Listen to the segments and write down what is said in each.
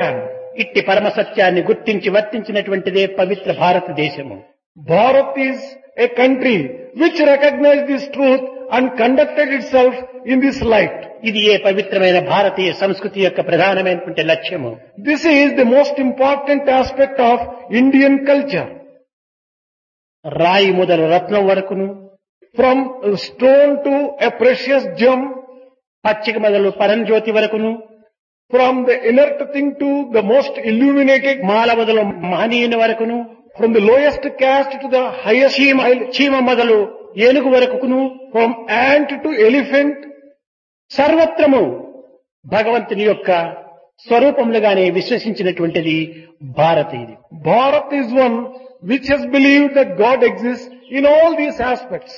ఇట్టి పరమ సత్యాన్ని గుర్తించి వర్తించినటువంటిదే పవిత్ర భారతదేశము Bharat is a country which recognized this truth and conducted itself in this light. ఇది ఏ పవిత్రమైన భారతీయ సంస్కృతి యొక్క ప్రధానమైనటువంటి లక్ష్యము This is the most important aspect of Indian culture. రాయి మొదలు రత్నం వరకును From a stone to a precious gem, పచ్చిక మొదలు పరంజ్యోతి వరకును from the inert thing to the most illuminated, మాల మొదలు మహనీయుని వరకును from the lowest caste to the highest, చీమ చీమ మొదలు ఏనుగు వరకును from ant to elephant, సర్వత్రము భగవంతుని యొక్క స్వరూపములుగానే విశ్వసించినటువంటిది భారత ఇది Bharat is one which has believed that God exists in all these aspects.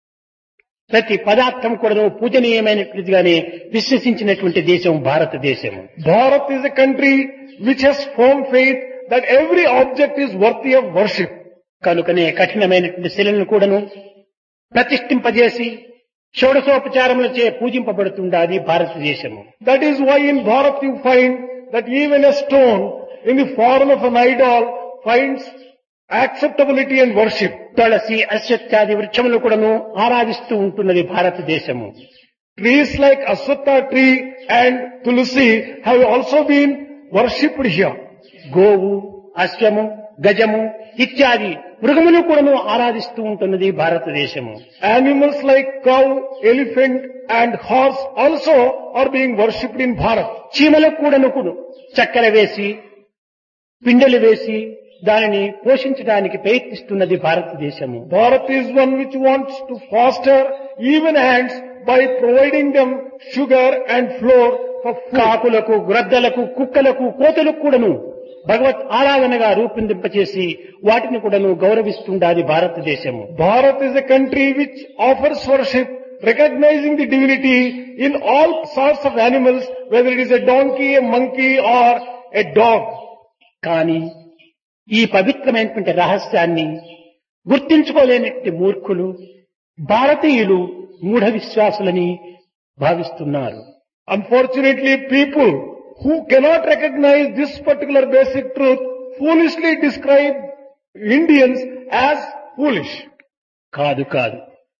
ప్రతి పదార్థం కూడాను పూజనీయమైనటువంటిదిగానే విశ్వసించినటువంటి దేశం భారతదేశం Bharat is a country which has firm faith that every object is worthy of worship. కనుకనే కఠినమైనటువంటి శిలను కూడాను ప్రతిష్ఠింపజేసి షోడశోపచారములచే పూజింపబడుతుండాది భారతదేశము That is why in Bharat you find that even a stone in the form of an idol finds acceptability and worship. తులసి అశ్వత్యాది వృక్షములు కూడాను ఆరాధిస్తూ ఉంటున్నది భారతదేశము Trees like Aswatha tree and Tulsi have also been worshipped here. గోవు అశ్వము గజము ఇత్యాది మృగములు కూడాను ఆరాధిస్తూ ఉంటున్నది భారతదేశము Animals like cow, elephant and horse also are being worshipped in Bharat. చీమలకు కూడాను కూడాను చక్కెర వేసి పిండెలు వేసి దానిని పోషించడానికి ప్రయత్నిస్తున్నది భారతదేశము Bharat is one which wants to foster even ants by providing them sugar and flour for food. కాకులకు గ్రద్దలకు కుక్కలకు కోతలకు కూడాను భగవత్ ఆరాధనగా రూపొందింపచేసి వాటిని కూడాను గౌరవిస్తుండాది భారతదేశము Bharat is a country which offers worship recognizing the divinity in all sorts of animals, whether it is a donkey, a monkey or a dog. కానీ ఈ పవిత్రమైనటువంటి రహస్యాన్ని గుర్తించుకోలేనటువంటి మూర్ఖులు భారతీయులు మూఢ విశ్వాసులని భావిస్తున్నారు Unfortunately, people who cannot recognize this particular basic truth foolishly describe Indians as foolish. కాదు కాదు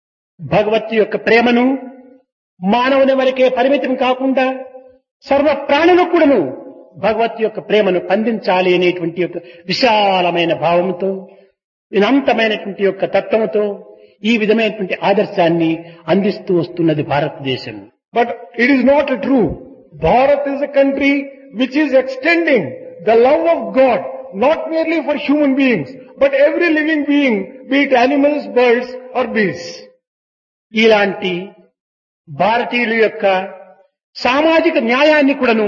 భగవత్ యొక్క ప్రేమను మానవుని వరకే పరిమితం కాకుండా సర్వ ప్రాణులకు కూడాను భగవత్ యొక్క ప్రేమను అందించాలి అనేటువంటి యొక్క విశాలమైన భావంతో అనంతమైనటువంటి యొక్క తత్వముతో ఈ విధమైనటువంటి ఆదర్శాన్ని అందిస్తూ వస్తున్నది భారతదేశం But it is not true. Bharat is a country which is extending the love of God not merely for human beings, but every living being, be it animals, birds or beasts. ఇలాంటి భారతీయుల యొక్క సామాజిక న్యాయాన్ని కూడాను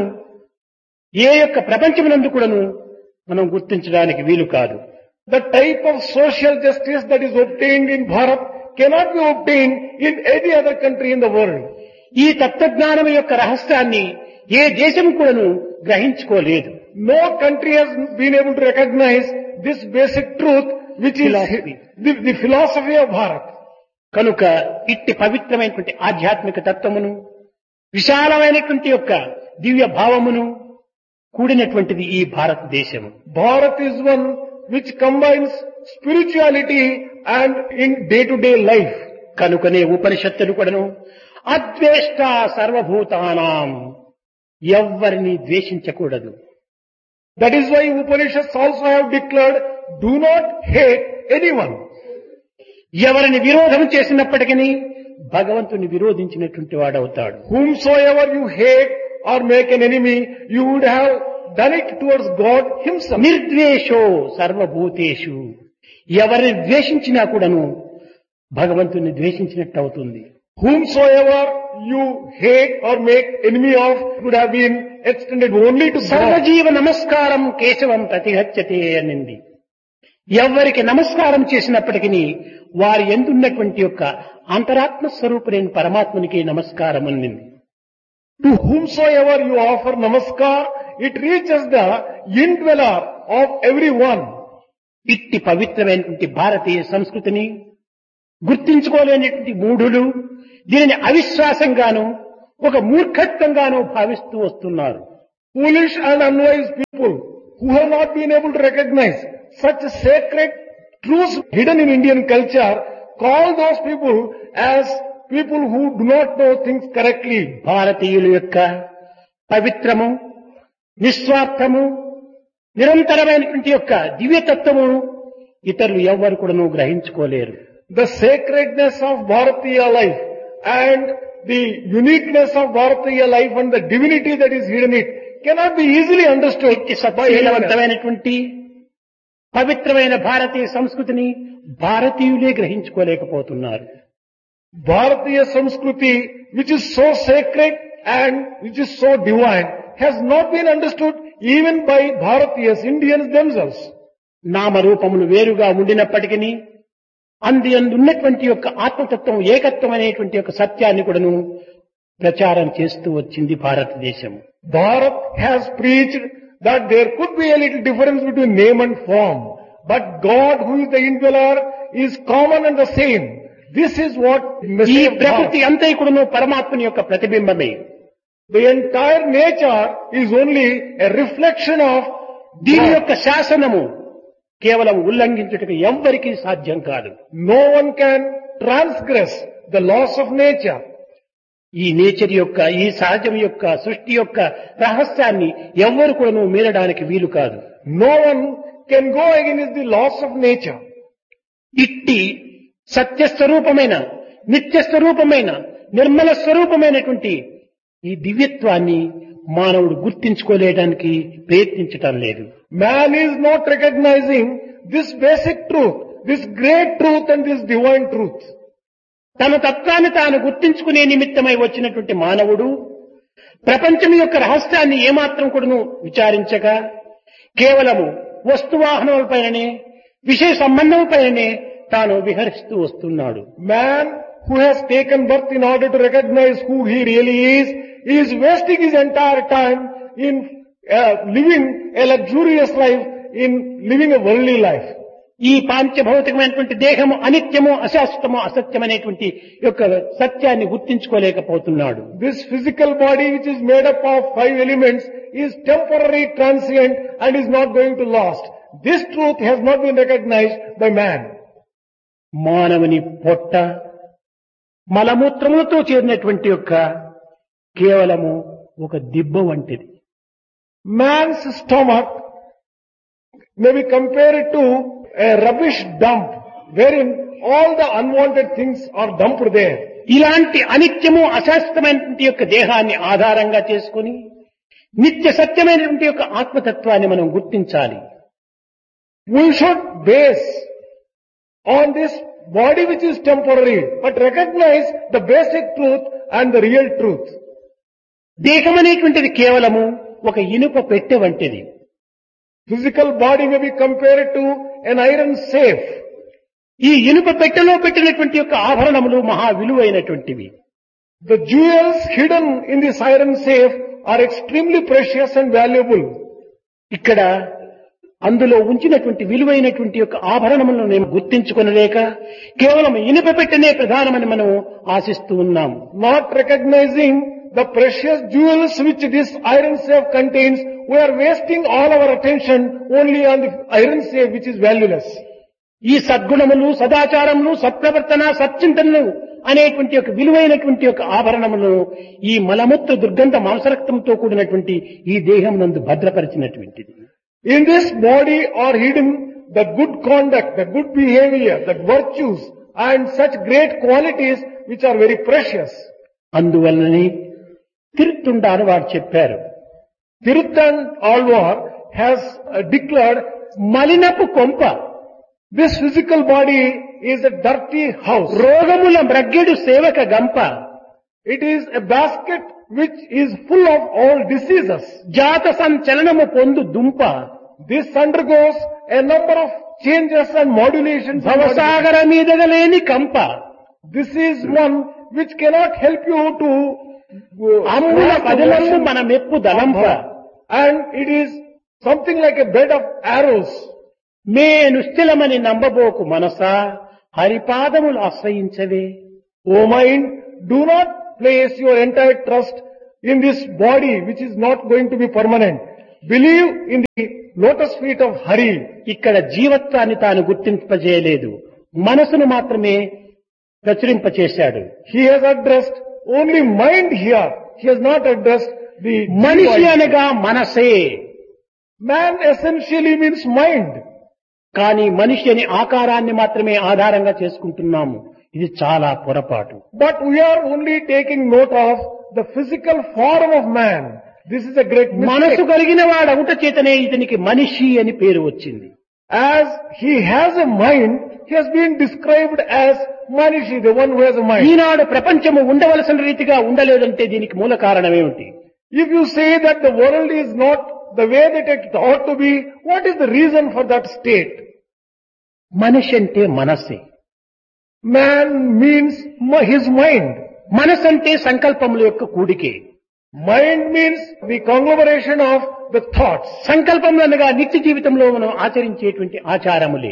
ఏ యొక్క ప్రపంచమునందు కూడాను మనం గుర్తించడానికి వీలు కాదు The type of social justice that is obtained in Bharat cannot be obtained in any other country in the world. ఈ తత్వజ్ఞానం యొక్క రహస్యాన్ని ఏ దేశం కూడాను గ్రహించుకోలేదు No country has been able to recognize this basic truth which is Philosophy. the, the philosophy of Bharat. కనుక ఇట్టి పవిత్రమైనటువంటి ఆధ్యాత్మిక తత్వమును విశాలమైనటువంటి యొక్క దివ్య భావమును కూడినటువంటిది ఈ భారతదేశము Bharat is one which combines spirituality and in day-to-day life. కనుకనే ఉపనిషత్తులు కూడాను అద్వేష్ట సర్వభూతానాం ఎవ్వరిని ద్వేషించకూడదు That is why Upanishads also have declared, do not hate anyone. ఎవరిని విరోధం చేసినప్పటికీ భగవంతుని విరోధించినటువంటి వాడవుతాడు Whomsoever you hate or make an enemy, you would have done it towards God himself. నిర్ద్వేషో సర్వభూతేషు ఎవరిని ద్వేషించినా కూడాను భగవంతుని ద్వేషించినట్టు అవుతుంది Whomsoever you hate or make enemy of would have been extended only to God. సర్వజీవ నమస్కారం కేశవం ప్రతిహత్యతే అనింది ఎవరికి నమస్కారం చేసినప్పటికీ వారి ఎందున్నటువంటి యొక్క అంతరాత్మ స్వరూపుడైన పరమాత్మనికి నమస్కారం అనింది To whomsoever you offer namaskar, it reaches the indweller of everyone. ఇట్టి పవిత్రమైనటువంటి భారతీయ సంస్కృతిని గుర్తించుకోలేనటువంటి మూఢులు దీనిని అవిశ్వాసంగాను ఒక మూర్ఖత్వంగాను భావిస్తూ వస్తున్నారు Foolish and unwise people who have not been able to recognize such sacred truths hidden in Indian culture call those people as people who do not know things correctly. భారతీయుల యొక్క పవిత్రము నిస్వార్థము నిరంతరమైనటువంటి యొక్క దివ్యతత్వము ఇతరులు ఎవ్వరు కూడాను గ్రహించుకోలేరు The sacredness of Bharatiya life and the uniqueness of Bharatiya life and the divinity that is hidden in it cannot be easily understood వ్యక్తి by anyone else. సత్యవంతమైనటువంటి పవిత్రమైన భారతీయ సంస్కృతిని భారతీయులే గ్రహించుకోలేకపోతున్నారు Bharatiya Samskruti, which is so sacred and which is so divine, has not been understood even by Bharatiyas, Indians themselves. నామరూపములు వేరుగా ఉండినప్పటికీ అంది అందున్నటువంటి యొక్క ఆత్మతత్వం ఏకత్వం అనేటువంటి యొక్క సత్యాన్ని కూడాను ప్రచారం చేస్తూ వచ్చింది భారతదేశం Bharat has preached that there could be a little difference between name and form, but God who is the indweller is common and the same. This is what the ఈ message of ప్రకృతి Bharat. అంతా కూడాను పరమాత్మని యొక్క ప్రతిబింబమే The entire nature is only a reflection of దీని God. యొక్క శాసనము కేవలం ఉల్లంఘించుటకు ఎవ్వరికీ సాధ్యం కాదు No one can transgress the laws of nature. ఈ నేచర్ యొక్క ఈ సహజం యొక్క సృష్టి యొక్క రహస్యాన్ని ఎవ్వరు కూడాను మీరడానికి వీలు కాదు No one can go against the laws of nature. ఇట్టి సత్యస్వరూపమైన నిత్య స్వరూపమైన నిర్మల స్వరూపమైనటువంటి ఈ దివ్యత్వాన్ని మానవుడు గుర్తించుకోలేడానికి ప్రయత్నించటం లేదు Man is not recognizing this basic truth, this great truth and this divine truth. తన తత్వాన్ని తాను గుర్తించుకునే నిమిత్తమై వచ్చినటువంటి మానవుడు ప్రపంచం యొక్క రహస్యాన్ని ఏమాత్రం కూడాను విచారించక కేవలము వస్తువాహనములపైననే విషయ సంబంధముపైననే తాను విహరిస్తూ వస్తున్నాడు Man who has taken birth in order to recognize who he really is, is wasting his entire time in uh, living a luxurious life, in living a worldly life. ఈ పాంచభౌతికమైనటువంటి దేహము అనిత్యము అశాశ్వతము అసత్యమనేటువంటి యొక్క సత్యాన్ని గుర్తించుకోలేకపోతున్నాడు This physical body which is made up of five elements is temporary, transient and is not going to last. This truth has not been recognized by man. మానవుని పొట్ట మలమూత్రములతో చేరినటువంటి యొక్క కేవలము ఒక దిబ్బ వంటిది Man's stomach may be compared to a rubbish dump wherein all the unwanted things are dumped there. ఇలాంటి అనిత్యము అశాశ్వతమైనటువంటి యొక్క దేహాన్ని ఆధారంగా చేసుకుని నిత్య సత్యమైనటువంటి యొక్క ఆత్మతత్వాన్ని మనం గుర్తించాలి We should base on this body which is temporary, but recognize the basic truth and the real truth. దేహం అనేటువంటిది కేవలము ఒక ఇనుప పెట్టె వంటిది Physical body may be compared to an iron safe. ఈ ఇనుప పెట్టెలో పెట్టినటువంటి యొక్క ఆభరణములు మహా విలువైనటువంటివి The jewels hidden in this iron safe are extremely precious and valuable. ఇక్కడ అందులో ఉంచినటువంటి విలువైనటువంటి యొక్క ఆభరణములను మేము గుర్తించుకొనలేక కేవలం ఇనుప పెట్టెనే ప్రధానమని మనం ఆశిస్తూ ఉన్నాం Not recognizing the precious jewels which this iron safe contains, we are wasting all our attention only on the iron safe which is valueless. ఈ సద్గుణములు సదాచారములు సత్ప్రవర్తన సచ్చింతనలు అనేటువంటి ఒక విలువైనటువంటి యొక్క ఆభరణములను ఈ మలమూత్ర దుర్గంధ మాంసరక్తంతో కూడినటువంటి ఈ దేహం నందు భద్రపరిచినటువంటిది In this body are hidden the good conduct, the good behavior, the virtues and such great qualities which are very precious. అందువలననే తిరుత్తుండారు వారు చెప్పారు Tiruthan Alvar has uh, declared మలినపు కొంప this physical body is a dirty house. రోగముల మ్రగ్గెడు సేవక గంప It is a basket which is full of all diseases. జాత సంచలనము పొందు దుంప This undergoes a number of changes and modulations. and modifications. భవసాగర మీదగలేని కంప This is one which cannot help you to uh, అమ్ముల cross the పదలము ocean మన మెప్పు దలంప and it is something like a bed of arrows. May నిశ్చలమని నంబబోకు Manasa హరిపాదములు ఆశ్రయించవే O mind, do not place your entire trust in this body which is not going to be permanent. Believe in the lotus feet of Hari. ఇక్కడ జీవత్వాన్ని తాను గుర్తింపజేయలేదు మనసును మాత్రమే ప్రచురింపచేశాడు He has addressed only mind here. He has not addressed the మనిషి body. అనగా మనసే Man essentially means mind. కానీ మనిషి అని ఆకారాన్ని మాత్రమే ఆధారంగా చేసుకుంటున్నాము ఇది చాలా పొరపాటు But we are only taking note of the physical form of man. This is a great మనసు mistake. కలిగిన వాడు అవుట చేతనే ఇతనికి మనిషి అని పేరు వచ్చింది As he has a mind, he has been described as Manishi, the one who has a mind. ఈనాడు ప్రపంచము ఉండవలసిన రీతిగా ఉండలేదంటే దీనికి మూల కారణం ఏమిటి If you say that the world is not the way that it ought to be, what is the reason for that state? మనిషి అంటే మనస్సే Man means mi- his mind. మనసు అంటే సంకల్పముల యొక్క కూడికే Mind means the conglomeration of the thoughts. సంకల్పములు అనగా నిత్య జీవితంలో మనం ఆచరించేటువంటి ఆచారములే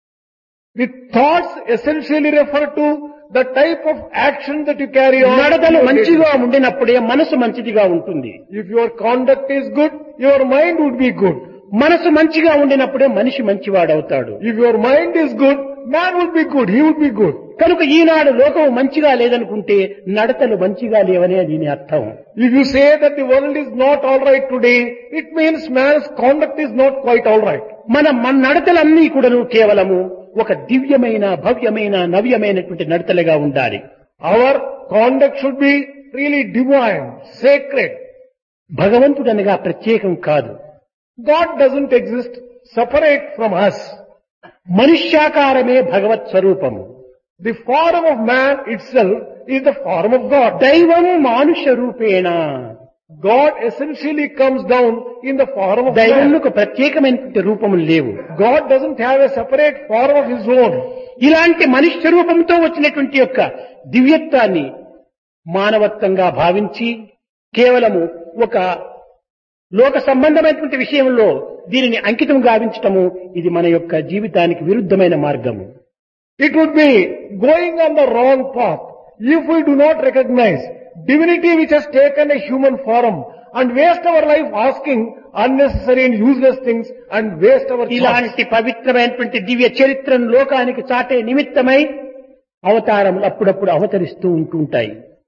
The thoughts essentially refer to the type of action that you carry on. నడతలు మంచిగా ఉండినప్పుడే మనసు మంచిదిగా ఉంటుంది If your conduct is good, your mind would be good. మనసు మంచిగా ఉండినప్పుడే మనిషి మంచివాడవుతాడు If your mind is good, man would be good. He would be good. కనుక ఈనాడు లోకం మంచిగా లేదనుకుంటే నడతలు మంచిగా లేవనే దీని అర్థం If you say that the world is not alright today, it means man's conduct is not quite alright. మన మన నడతలన్నీ కూడాను కేవలము ఒక దివ్యమైన భవ్యమైన నవ్యమైనటువంటి నడతలుగా ఉండాలి Our conduct should be really divine, sacred. భగవంతుడనగా ప్రత్యేకం కాదు God doesn't exist separate from us. మనుష్యాకారమే భగవత్ స్వరూపము The form of man itself is the form of God. దైవం మానుష రూపేణ God essentially comes down in the form of man. దైవంకు ప్రత్యేకమైనటువంటి రూపములు లేవు God doesn't have a separate form of his own. ఇలాంటి మనుష్య రూపంతో వచ్చినటువంటి యొక్క దివ్యత్వాన్ని మానవత్వంగా భావించి కేవలము ఒక లోక సంబంధమైనటువంటి విషయంలో దీనిని అంకితం గావించటము ఇది మన యొక్క జీవితానికి విరుద్ధమైన మార్గము It would be going on the wrong path if we do not recognize divinity which has taken a human form and waste our life asking unnecessary and useless things and waste our thoughts. ఇలాంటి పవిత్రమైనటువంటి దివ్య చరిత్రను లోకానికి చాటే నిమిత్తమై అవతారములు అప్పుడప్పుడు అవతరిస్తూ ఉంటుంటాయి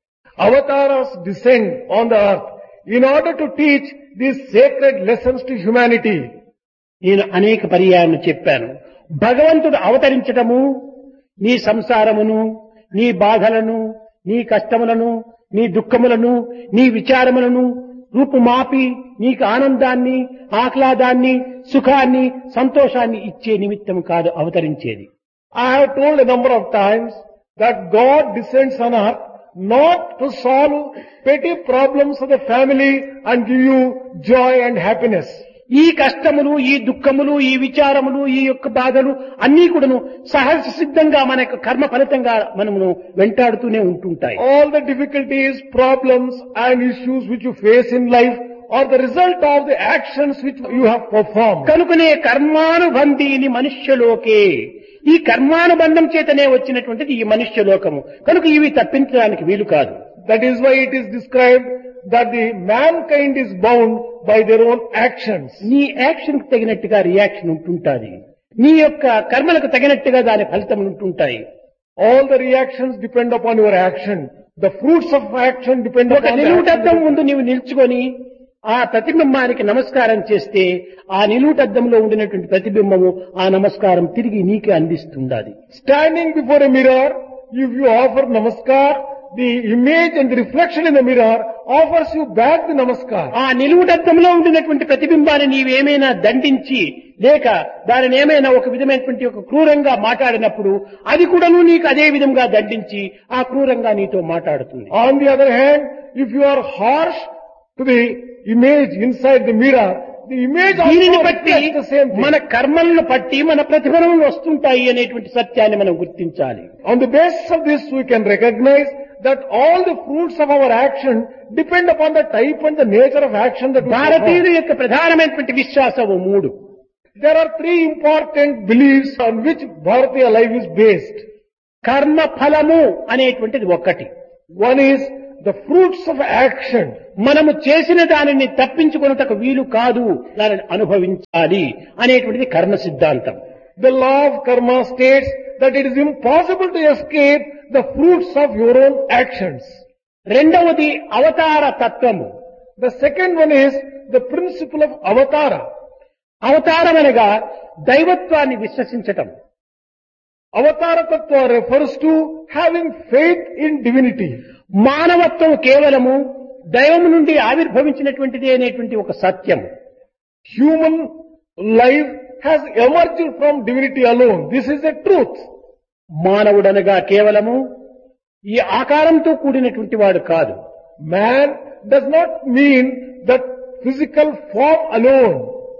Avatars descend on the earth in order to teach these sacred lessons to humanity. నేను అనేక పర్యాయాలు చెప్పాను భగవంతుడు అవతరించటము నీ సంసారమును నీ బాధలను నీ కష్టములను నీ దుఃఖములను నీ విచారములను రూపుమాపి నీకు ఆనందాన్ని ఆహ్లాదాన్ని సుఖాన్ని సంతోషాన్ని ఇచ్చే నిమిత్తం కాదు అవతరించేది I have told a number of times that God descends on earth not to solve petty problems of the family and give you joy and happiness. ఈ కష్టములు ఈ దుఃఖములు ఈ విచారములు ఈ యొక్క బాధలు అన్నీ కూడాను సహజ సిద్ధంగా మన యొక్క కర్మ ఫలితంగా మనము వెంటాడుతూనే ఉంటుంటాయి All the difficulties, problems and issues which you face in life are the result of the actions which you have performed. కనుకనే కర్మానుబంధీని మనుష్యలోకే ఈ కర్మానుబంధం చేతనే వచ్చినటువంటిది ఈ మనుష్య లోకము కనుక ఇవి తప్పించడానికి వీలు కాదు That is why it is described that the mankind is bound by their own actions. నీ యాక్షన్ కు తగినట్టుగా రియాక్షన్ ఉంటుంటాది నీ యొక్క కర్మలకు తగినట్టుగా దాని ఫలితం ఉంటుంటాయి All the reactions depend upon your action. The fruits of action depend ఒక upon the నిలువుటద్దం action. ముందు నీవు నిల్చుకొని ఆ ప్రతిబింబానికి నమస్కారం చేస్తే ఆ నిలువుటద్దంలో ఉండినటువంటి ప్రతిబింబము ఆ నమస్కారం తిరిగి నీకే అందిస్తుండాలి Standing before a mirror, if you offer namaskar, the image and the reflection in the mirror offers you back the namaskar. ఆ నిలువుటద్దంలో ఉండినటువంటి ప్రతిబింబాన్ని నీవేమైనా దండించి లేక దానిని ఏమైనా ఒక విధమైనటువంటి ఒక క్రూరంగా మాట్లాడినప్పుడు అది కూడాను నీకు అదే విధంగా దండించి ఆ క్రూరంగా నీతో మాట్లాడుతుంది On the other hand, if you are harsh to the image inside the mirror, the image దీనిని also బట్టి reflects the same thing. మన కర్మలను బట్టి మన ప్రతిఫలములు వస్తుంటాయి అనేటువంటి సత్యాన్ని మనం గుర్తించాలి On the basis of this, we can recognize that all the fruits of our action depend upon the type and the nature of action that we భారతీయుల perform. యొక్క ప్రధానమైనటువంటి విశ్వాసము మూడు There are three important beliefs on which Bharatiya life is based. కర్మ ఫలము అనేటువంటిది ఒక్కటి One is the fruits of action. మనము చేసిన దానిని తప్పించుకొనుటకు వీలు కాదు దానిని అనుభవించాలి అనేటువంటిది కర్మ సిద్ధాంతం The law of karma states that it is impossible to escape the fruits of your own actions. రెండవది అవతార తత్వము The second one is the principle of avatara. అవతారం అనగా దైవత్వాన్ని విశ్వసించటం Avatara tattva refers to having faith in divinity. మానవత్వం కేవలము దైవం నుండి ఆవిర్భవించినటువంటిది అనేటువంటి ఒక సత్యం Human life has emerged from divinity alone. This is the truth. మానవుడనగా కేవలము ఈ ఆకారంతో కూడినటువంటి వాడు కాదు Man does not mean that physical form alone.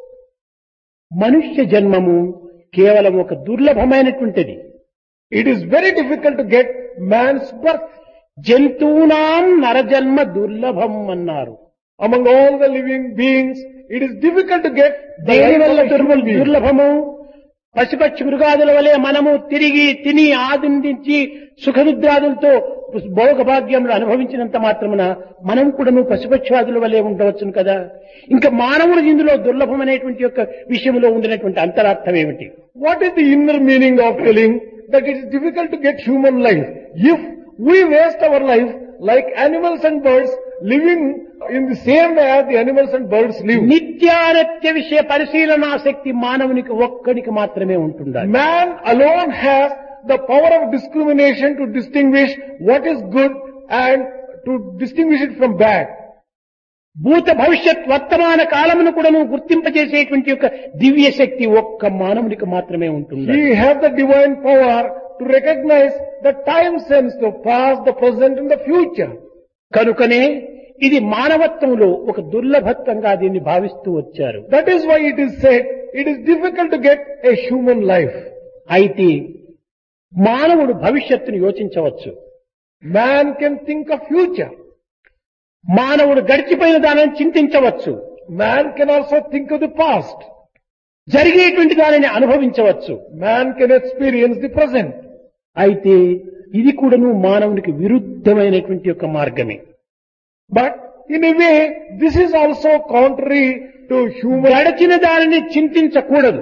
మనుష్య జన్మము కేవలం ఒక దుర్లభమైనటువంటిది It is very difficult to get man's birth. జంతువునాం నరజన్మ దుర్లభం అన్నారు Among all the living beings, it is difficult to get the దేని life వల్ల of a human being. దుర్లభము పశుపక్షి మృగాదుల వలె మనము తిరిగి తిని ఆనందించి సుఖనిద్రాదులతో భోగభాగ్యములు అనుభవించినంత మాత్రమున మనం కూడాను పశుపక్షాదుల వలె ఉండవచ్చును కదా ఇంకా మానవుడు ఇందులో దుర్లభం అనేటువంటి యొక్క విషయంలో ఉండినటువంటి అంతరార్థం ఏమిటి What is the inner meaning of telling that it is difficult to get human life? If we waste our life like animals and birds living in the same way as the animals and birds live. నిత్యానత్య విషయ పరిశీలనా శక్తి మానవునికి ఒక్కడికి మాత్రమే ఉంటుండాలి Man alone has the power of discrimination to distinguish what is good and to distinguish it from bad. భూత భవిష్యత్ వర్తమాన కాలమును కూడాను గుర్తింపజేసేటువంటి యొక్క దివ్య శక్తి ఒక్క మానవునికి మాత్రమే ఉంటుంది He has the divine power to recognize the time sense, the past, the present and the future. కనుకనే ఇది మానవత్వంలో ఒక దుర్లభత్వంగా దీన్ని భావిస్తూ వచ్చారు That is why it is said it is difficult to get a human life. అయితే మానవుడు భవిష్యత్తును యోచించవచ్చు Man can think of future. మానవుడు గడిచిపోయిన దానిని చింతించవచ్చు Man can also think of the past. జరిగేటువంటి దానిని అనుభవించవచ్చు Man can experience the present. అయితే ఇది కూడాను మానవునికి విరుద్ధమైనటువంటి యొక్క మార్గమే But in a way, this is also contrary to human. గడిచిన దానిని చింతించకూడదు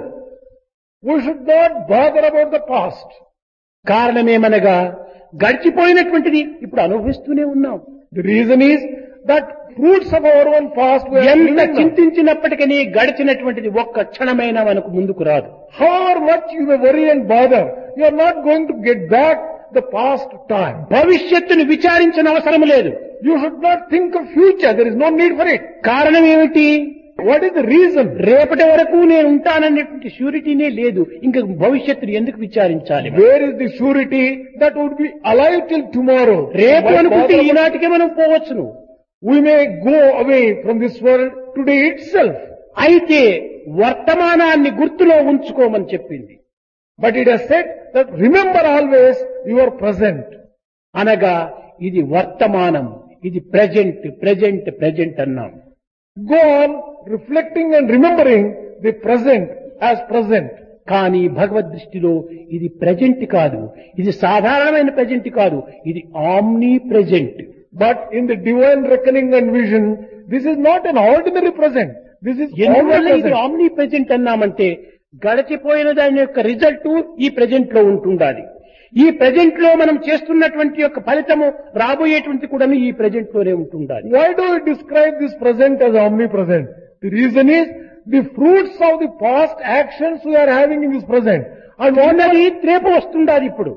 We should not bother about the past. కారణమేమనగా గడిచిపోయినటువంటిది ఇప్పుడు అనుభవిస్తూనే ఉన్నాం The reason is that fruits of our own past we are ఎంత living now. చింతించినప్పటికీ గడిచినటువంటిది ఒక్క క్షణమైనా మనకు ముందుకు రాదు However much you may worry and bother, you are not going to get back the past time. భవిష్యత్తును విచారించిన అవసరం లేదు You should not think of future. There is no need for it. కారణం ఏమిటి What is the reason? రేపటి వరకు నేను ఉంటాననేటువంటి షూరిటీనే లేదు ఇంకా భవిష్యత్తును ఎందుకు విచారించాలి Where is the surety that would be alive till tomorrow? రేపు Why అనుకుంటే bother about- ఈనాటికే మనం పోవచ్చును We may go away from this world today itself. అయితే వర్తమానాన్ని గుర్తులో ఉంచుకోమని చెప్పింది But it has said that remember always your present. అనగా ఇది వర్తమానం ఇది ప్రజెంట్ ప్రజెంట్ ప్రజెంట్ అన్నాం Go on reflecting and remembering the present as present. కానీ భగవద్ దృష్టిలో ఇది ప్రజెంట్ కాదు ఇది సాధారణమైన ప్రజెంట్ కాదు ఇది omnipresent But in the divine reckoning and vision, this is not an ordinary present. This is ఎందువల్ల ఇది omnipresent. ఆమ్నీ ప్రజెంట్ అన్నామంటే గడిచిపోయిన దాని యొక్క రిజల్ట్ ఈ ప్రజెంట్ లో ఉంటుండాలి ఈ ప్రజెంట్ లో మనం చేస్తున్నటువంటి యొక్క ఫలితము రాబోయేటువంటి కూడా ఈ ప్రజెంట్ లోనే ఉంటుండాలి Why do we describe this present as omnipresent? The reason is the fruits of the past actions we are having in this present. And whenever ఉన్నది రేపు వస్తుండాలి ఇప్పుడు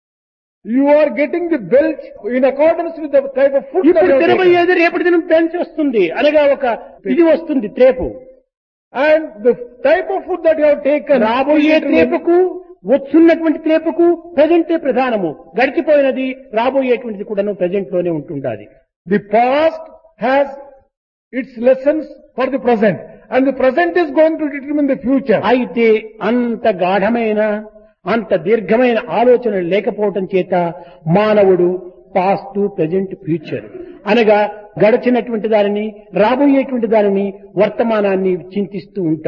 you are getting the belch in accordance with the type of food that ఇప్పుడు you have taken. తినబోయేది రేపటి దినం పెంచి వస్తుంది అనగా ఒక ఇది వస్తుంది త్రేపు And the type of food that you have taken. రాబోయే will determine- త్రేపుకు వచ్చున్నటువంటి త్రేపుకు ప్రజెంటే ప్రధానము గడిచిపోయినది రాబోయేటువంటిది కూడాను ప్రజెంట్ లోనే ఉంటుండాలి The past has its lessons for the present. And the present is going to determine the future. అయితే అంత గాఢమైన అంత దీర్ఘమైన ఆలోచన లేకపోవటం చేత మానవుడు పాస్ట్ ప్రజెంట్ ఫ్యూచర్ అనగా గడిచినటువంటి దానిని రాబోయేటువంటి దానిని వర్తమానాన్ని చింతిస్తూ ఉంటాడు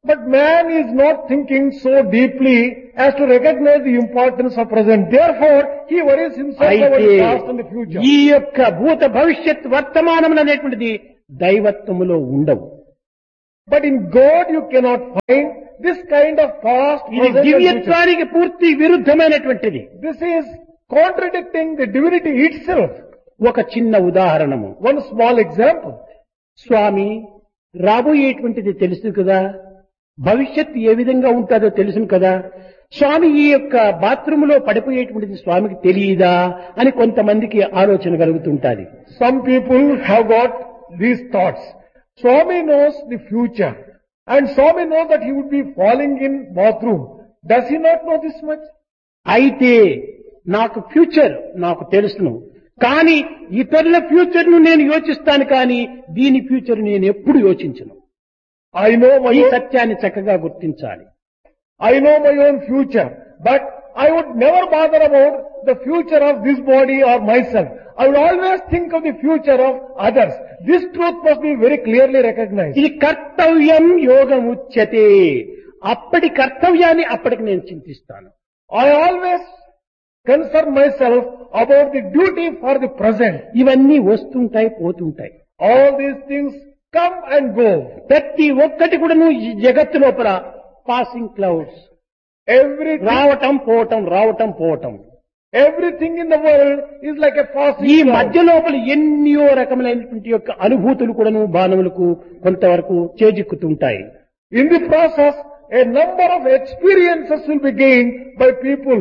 But man is not thinking so deeply as to recognize the importance of present. Therefore, he worries himself over అయితే the past and the future. ఈ యొక్క భూత భవిష్యత్ వర్తమానములు అనేటువంటిది దైవత్వములో ఉండవు But in God you cannot find this kind of past, ఇది present and future. దివ్యత్వానికి పూర్తి విరుద్ధమైనటువంటిది This is contradicting the divinity itself. ఒక చిన్న ఉదాహరణము One small example. స్వామి రాబోయేటువంటిది తెలుసు కదా భవిష్యత్తు ఏ విధంగా ఉంటుందో తెలుసును కదా స్వామి ఈ యొక్క బాత్రూమ్ లో పడిపోయేటువంటిది స్వామికి తెలియదా అని కొంతమందికి ఆలోచన కలుగుతుంటాది Some people have got these thoughts. Swami knows the future. And Swami knows that he would be falling in bathroom. Does he not know this much? అయితే నాకు ఫ్యూచర్ నాకు తెలుసును కానీ ఇతరుల ఫ్యూచర్ ను నేను యోచిస్తాను కానీ దీని ఫ్యూచర్ నేను ఎప్పుడు యోచించను I know my ఈ own, సత్యాన్ని చక్కగా గుర్తించాలి I know my own future. But I would never bother about the future of this body or myself. I would always think of the future of others. This truth must be very clearly recognized. ఇది కర్తవ్యం యోగం ఉచ్యతే అప్పటి కర్తవ్యాన్ని అప్పటికి నేను చింతిస్తాను I always concern myself about the duty for the present. ఇవన్నీ వస్తుంటాయి పోతుంటాయి All these things come and go. ప్రతి ఒక్కటి కూడాను ఈ జగత్తు లోపల పాసింగ్ క్లౌడ్స్ Everything, రావటం పోవటం రావటం పోవటం everything in the world is like a passing ఈ cloud. మధ్య లోపల ఎన్నో రకములైనటువంటి యొక్క అనుభూతులు కూడాను బాణములకు కొంతవరకు చేజిక్కుతుంటాయి In the process, a number of experiences will be gained by people.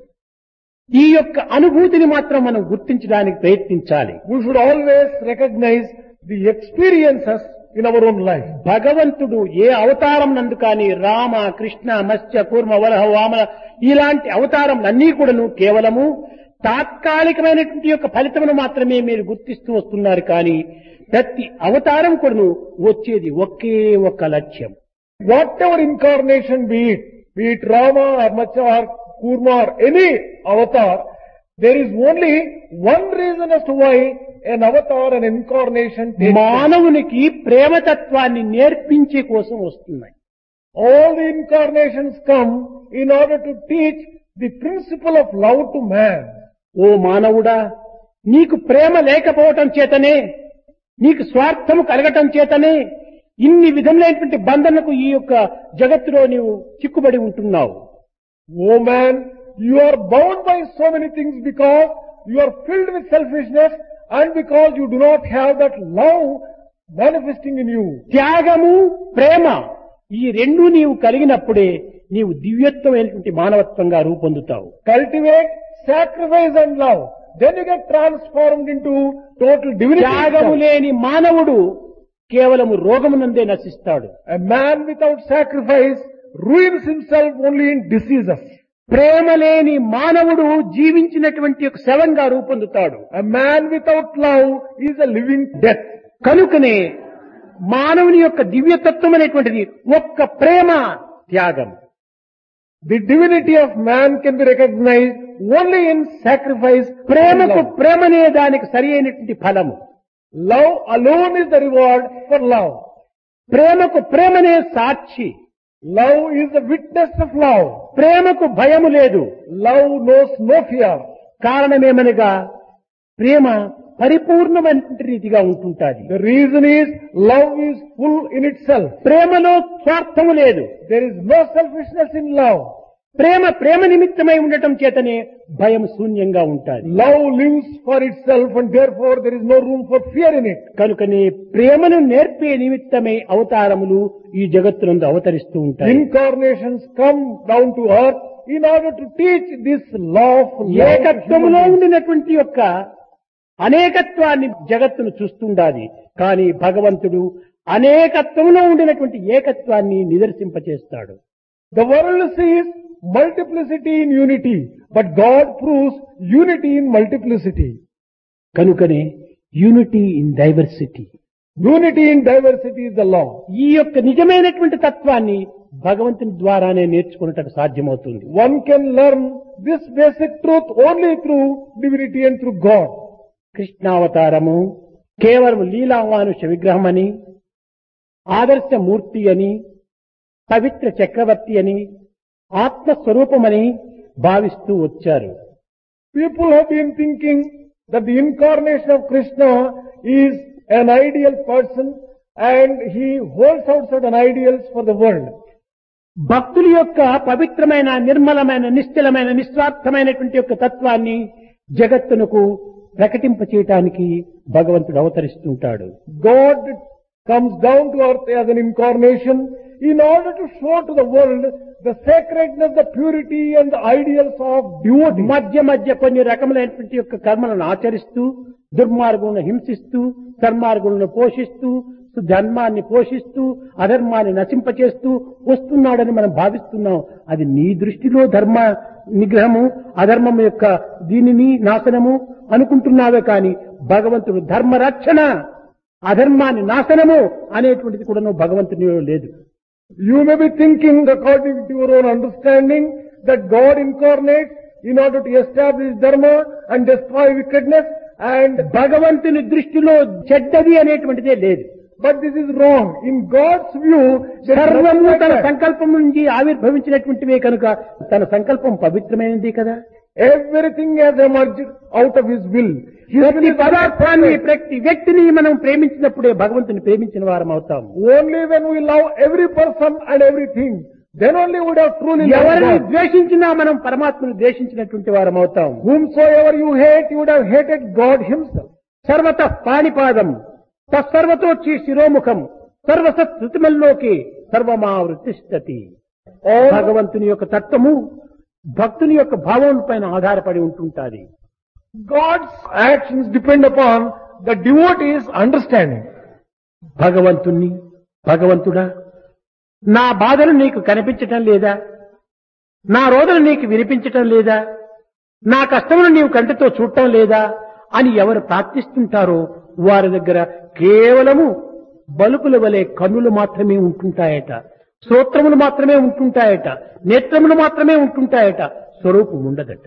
ఈ యొక్క అనుభూతిని మాత్రం మనం గుర్తించడానికి ప్రయత్నించాలి We should always recognize the experiences in our own life. భగవంతుడు ఏ అవతారం నందు కానీ రామ కృష్ణ మత్స్య కూర్మ వలహ వామన ఇలాంటి అవతారములన్నీ కూడాను కేవలము తాత్కాలికమైనటువంటి యొక్క ఫలితమును మాత్రమే మీరు గుర్తిస్తూ వస్తున్నారు కానీ ప్రతి అవతారం కూడాను వచ్చేది ఒకే ఒక్క లక్ష్యం Whatever incarnation be it, be it Rama or Matsya or Kurma or any avatar, there is only one reason as to why an avatar, an incarnation takes place. మానవునికి ప్రేమతత్వాన్ని నేర్పించే కోసం వస్తున్నాయి All the incarnations come in order to teach the principle of love to man. ఓ మానవుడా నీకు ప్రేమ లేకపోవటం చేతనే నీకు స్వార్థము కలగటం చేతనే ఇన్ని విధములైనటువంటి బంధనకు ఈ యొక్క జగత్తులో నీవు చిక్కుబడి ఉంటున్నావు Oh man, you are bound by so many things because you are filled with selfishness and because you do not have that love manifesting in you. త్యాగము ప్రేమ ఈ రెండు నీవు కలిగినప్పుడే నీవు దివ్యత్వమైనటువంటి మానవత్వంగా రూపొందుతావు Cultivate sacrifice and love. Then you get transformed into total divinity. త్యాగము itself. లేని మానవుడు కేవలము రోగమునందే నశిస్తాడు A man without sacrifice ruins himself only in diseases. ప్రేమ లేని మానవుడు జీవించినటువంటి ఒక శవంగా రూపొందుతాడు A man without love is a living death. కనుకనే మానవుని యొక్క దివ్యతత్వం అనేటువంటిది ఒక్క ప్రేమ త్యాగం The divinity of man can be recognized only in sacrifice. and ప్రేమకు love. ప్రేమనే దానికి సరి అయినటువంటి ఫలము Love alone is the reward for love. ప్రేమకు ప్రేమనే సాక్షి Love is the witness of love. ప్రేమకు భయము లేదు Love knows no fear. కారణమేమనగా ప్రేమ పరిపూర్ణమైనటువంటి రీతిగా ఉంటుంటాది The reason is love is full in itself. ప్రేమలో స్వార్థము లేదు There is no selfishness in love. ప్రేమ ప్రేమ నిమిత్తమై ఉండటం చేతనే భయం శూన్యంగా ఉంటాది Love lives for itself and therefore there is no room for fear in it. కనుకనే ప్రేమను నేర్పే నిమిత్తమై అవతారములు ఈ జగత్తునందు అవతరిస్తూ ఉంటాయి Incarnations come down to earth in order to teach this law of love. to ఏకత్వములో human beings. ఉండినటువంటి యొక్క అనేకత్వాన్ని జగత్తును చూస్తుండాలి కానీ భగవంతుడు అనేకత్వంలో ఉండినటువంటి ఏకత్వాన్ని నిదర్శింపచేస్తాడు The world sees multiplicity in unity, but God proves unity in multiplicity. కనుకనే unity in diversity Unity in diversity is the law. ఈ యొక్క నిజమైనటువంటి తత్వాన్ని భగవంతుని ద్వారానే నేర్చుకున్నటకు సాధ్యమవుతుంది One can learn this basic truth only through divinity and through God. కృష్ణావతారము కేవలం లీలామానుష విగ్రహం అని ఆదర్శ మూర్తి అని పవిత్ర చక్రవర్తి అని ఆత్మస్వరూపమని భావిస్తూ వచ్చారు People have been thinking that the incarnation of Krishna is an ideal person and he holds out certain ideals for the world. భక్తుల యొక్క పవిత్రమైన నిర్మలమైన నిశ్చలమైన నిస్వార్థమైనటువంటి యొక్క తత్వాన్ని జగత్తునకు ప్రకటింప చేయటానికి భగవంతుడు అవతరిస్తుంటాడు God comes down to earth as an incarnation in order to show to the world the sacredness, the purity and the ideals of devotee. మధ్య మధ్య కొన్ని రకములైనటువంటి యొక్క కర్మలను ఆచరిస్తూ దుర్మార్గులను హింసిస్తూ సన్మార్గులను పోషిస్తూ ధర్మాన్ని పోషిస్తూ అధర్మాన్ని నశింపచేస్తూ వస్తున్నాడని మనం భావిస్తున్నాం అది నీ దృష్టిలో ధర్మ నిగ్రహము అధర్మం యొక్క దీనిని నాశనము అనుకుంటున్నావే కాని భగవంతుడు ధర్మ రక్షణ అధర్మాన్ని నాశనము అనేటువంటిది కూడా నువ్వు భగవంతునిలో లేదు You may be thinking according to your own understanding that God incarnates in order to establish dharma and destroy wickedness and భగవంతుని దృష్టిలో చెడ్డది అనేటువంటిదే లేదు but this is wrong. In God's view, there is సర్వము nothing like తన that. సంకల్పం నుంచి ఆవిర్భవించినటువంటివే కనుక తన సంకల్పం పవిత్రమైనది కదా Everything has emerged out of His will. His will ప్రతి is పదార్థాన్ని perfect. ప్రతి వ్యక్తిని మనం ప్రేమించినప్పుడే భగవంతుని ప్రేమించిన వారం అవుతాం Only when we love every person and everything, then only would have truly loved ఎవరిని God. ద్వేషించినా మనం పరమాత్మను ద్వేషించినటువంటి వారం అవుతాం Whomsoever you hate, you would have hated God Himself. సర్వత పాణిపాదం తత్సర్వతోచ్చి శిరోముఖం సర్వసత్ శృతిమల్లోకి సర్వమావృతిష్టతి All భగవంతుని యొక్క తత్వము భక్తుని యొక్క భావం పైన ఆధారపడి ఉంటుంటాది God's actions depend upon the devotee's understanding. భగవంతుణ్ణి భగవంతుడా నా బాధలు నీకు కనిపించటం లేదా నా రోదలు నీకు వినిపించటం లేదా నా కష్టములు నీవు కంటితో చూడటం లేదా అని ఎవరు ప్రార్థిస్తుంటారో వారి దగ్గర కేవలము బలుపుల వలె కన్నులు మాత్రమే ఉంటుంటాయట శ్రోత్రములు మాత్రమే ఉంటుంటాయట నేత్రములు మాత్రమే ఉంటుంటాయట స్వరూపం ఉండదట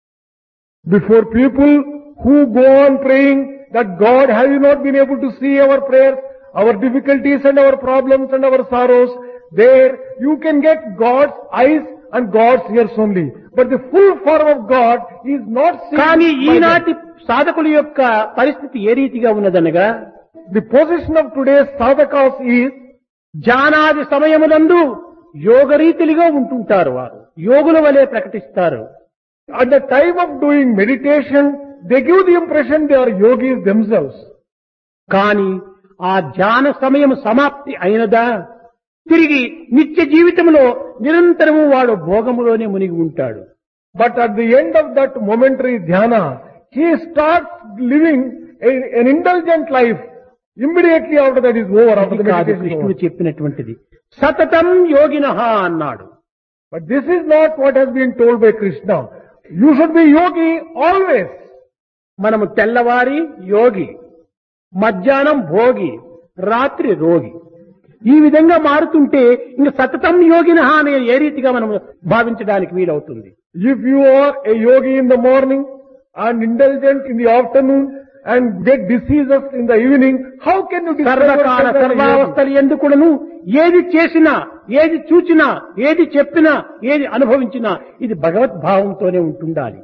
Before people who go on praying that God have you not been able to see our prayers, our difficulties and our problems and our sorrows, there you can get God's eyes and God's ears only. But the full form of God is not seen కానీ by them. ఈనాటి సాధకుల యొక్క పరిస్థితి ఏ రీతిగా ఉన్నదనగా The position of today's sadhakas is జానాది సమయములందు యోగరీతిలుగా ఉంటుంటారు వారు యోగుల వలె ప్రకటిస్తారు at the time of doing meditation, they give the impression they are yogis themselves. కానీ ఆ ధ్యాన సమయం సమాప్తి అయినదా తిరిగి నిత్య జీవితంలో నిరంతరము వాడు భోగములోనే మునిగి ఉంటాడు But at the end of that momentary dhyana, he starts living a, an indulgent life. Immediately after that is over, after అది the కాదు meditation is కృష్ణుడు over. చెప్పినటువంటిది సతతం యోగినః అన్నాడు But this is not what has been told by Krishna. You should be yogi always. మనము తెల్లవారి యోగి మధ్యాహ్నం భోగి రాత్రి రోగి ఈ విధంగా మారుతుంటే ఇంక సతతం యోగిన అనే ఏ రీతిగా మనం భావించడానికి వీలవుతుంది If you are a yogi in the morning and indulgent in the afternoon and get diseases in the evening, how can you describe సర్వకాల yourself as a yogi? సర్వావస్థలు ఎందుకును ఏది చేసినా ఏది చూచినా ఏది చెప్పినా ఏది అనుభవించినా ఇది భగవద్భావంతోనే ఉంటుండాలి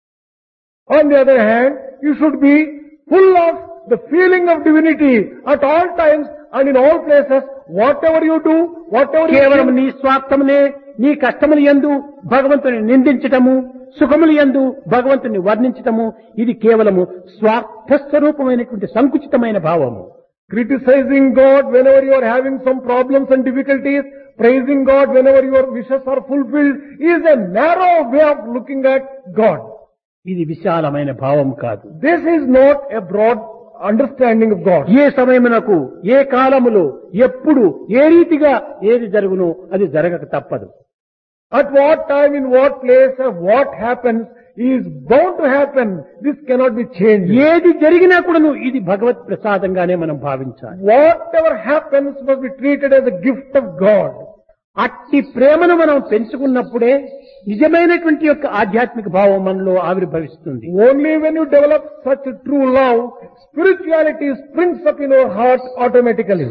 On the other hand, you should be full of the feeling of divinity at all times and in all places. Whatever you do, whatever you కేవలం think, నీ స్వార్థమునే నీ కష్టములు ఎందు భగవంతుని నిందించటము సుఖములు ఎందు భగవంతుని వర్ణించటము ఇది కేవలము స్వార్థ స్వరూపమైనటువంటి సంకుచితమైన భావము criticizing God whenever you are having some problems and difficulties, praising God whenever your wishes are fulfilled is a narrow way of looking at God. ఇది విశాలమైన భావం కాదు This is not a broad understanding of God. ఏ సమయమునకు ఏ కాలములో ఎప్పుడు ఏ రీతిగా ఏది జరుగునో అది జరగక తప్పదు At what time, in what place, and what happens is bound to happen. This cannot be changed. ఏది జరిగినా కూడాను ఇది భగవత్ ప్రసాదంగానే మనం భావించాలి Whatever happens must be treated as a gift of God. అట్టి ప్రేమను మనం పెంచుకున్నప్పుడే నిజమైనటువంటి యొక్క ఆధ్యాత్మిక భావం మనలో ఆవిర్భవిస్తుంది Only when you develop such a true love, spirituality springs up in our hearts automatically.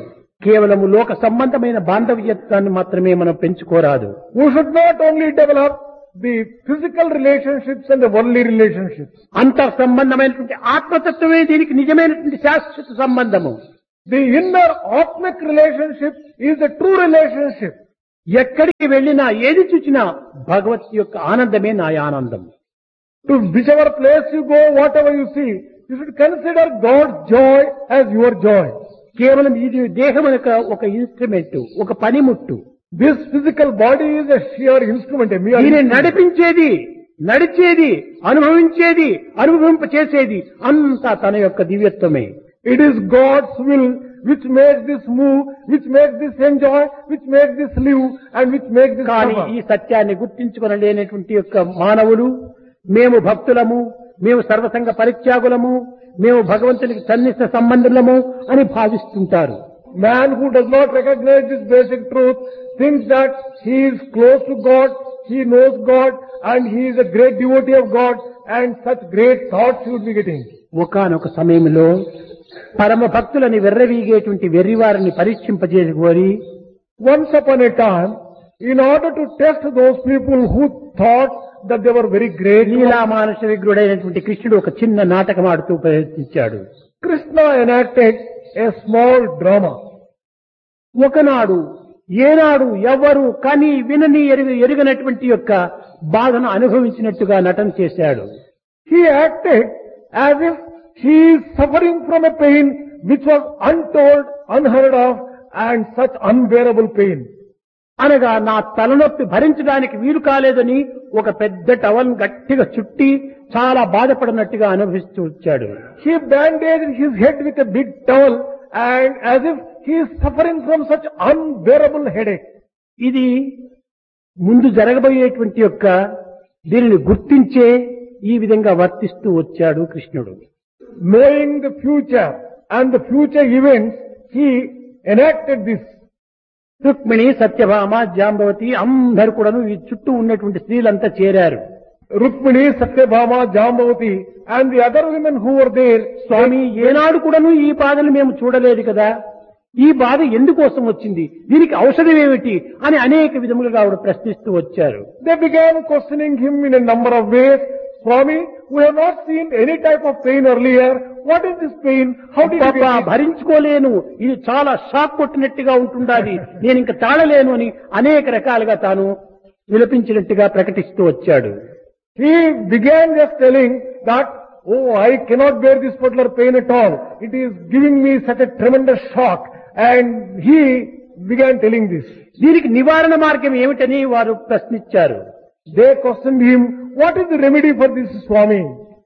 కేవలము లోక సంబంధమైన బాంధవ్యత్వాన్ని మాత్రమే మనం పెంచుకోరాదు We should not only develop the physical relationships and the worldly relationships. అంతర్ సంబంధమైనటువంటి ఆత్మతత్వమే దీనికి నిజమైనటువంటి శాశ్వత సంబంధము The inner Atmic relationship is the true relationship. ఎక్కడికి వెళ్ళినా ఏది చూచినా భగవత్ యొక్క ఆనందమే నా ఆనందం To whichever place you go, whatever you see, you should consider God's joy as your joy. కేవలం ఇది దేహం యొక్క ఒక ఇన్స్ట్రుమెంట్ ఒక పనిముట్టు This physical body is a sheer instrument, a mere దీనిని instrument. నడిపించేది నడిచేది అనుభవించేది అనుభవింప చేసేది అంతా తన యొక్క దివ్యత్వమే It is God's will which makes this move, which makes this enjoy, which makes this live, and which makes this కానీ suffer. ఈ సత్యాన్ని గుర్తించుకొనలేనటువంటి యొక్క మానవులు మేము భక్తులము మేము సర్వసంగ పరిత్యాగులము మేము భగవంతునికి సన్నిహిత సంబంధులము అని భావిస్తుంటారు Man who does not recognize this basic truth thinks that he is close to God, he knows God, and he is a great devotee of God, and such great thoughts he would be getting. ఒకానొక సమయంలో పరమ భక్తులని వెర్రవీగేటువంటి వెర్రివారిని పరీక్షింపజేసుకొని Once upon a time, in order to test those people who thought that they were very great, లీలా మానుష విగ్రుడైనటువంటి కృష్ణుడు ఒక చిన్న నాటకం ఆడుతూ ప్రయత్నించాడు Krishna enacted a small drama. ఒకనాడు ఏనాడు ఎవరు కని వినని ఎరుగు ఎరుగనటువంటి యొక్క బాధను అనుభవించినట్టుగా నటన చేశాడు He acted as if he is suffering from a pain which was untold, unheard of, and such unbearable pain. అనగా నా తలనొప్పి భరించడానికి వీలు కాలేదని ఒక పెద్ద టవల్ గట్టిగా చుట్టి చాలా బాధపడినట్టుగా అనుభవిస్తూ వచ్చాడు He bandaged his head with a big towel and as if he is suffering from such unbearable headache. ఇది ముందు జరగబోయేటువంటి యొక్క దీనిని గుర్తించే ఈ విధంగా వర్తిస్తూ వచ్చాడు కృష్ణుడు Knowing the future and the future events, he enacted this. Rukmini Satyabhama Jambavati అందరు కూడాను ఈ చుట్టూ ఉన్నటువంటి స్త్రీలంతా చేరారు Rukmini, Satyabhama, Jambavati and the other women who were there, స్వామి ఏనాడు కూడాను ఈ బాధను మేము చూడలేదు కదా ఈ బాధ ఎందుకోసం వచ్చింది దీనికి ఔషధం ఏమిటి అని అనేక విధములుగా ఆవిడ ప్రశ్నిస్తూ వచ్చారు they began questioning him in a number of ways. Swami, we have not seen any type of pain earlier. What is this pain? How did you అబ్బబ్బా, get it? భరించుకోలేను ఇది చాలా షాక్ కొట్టినట్టుగా ఉంటుండాలి నేను ఇంకా తాళలేను అని అనేక రకాలుగా తాను విలపించినట్టుగా ప్రకటిస్తూ వచ్చాడు He began just telling that, oh, I cannot bear this particular pain at all. It is giving me such a tremendous shock. And he began telling this. దీనికి నివారణ మార్గం ఏమిటని వారు ప్రశ్నించారు They questioned him, what is the remedy for this Swami?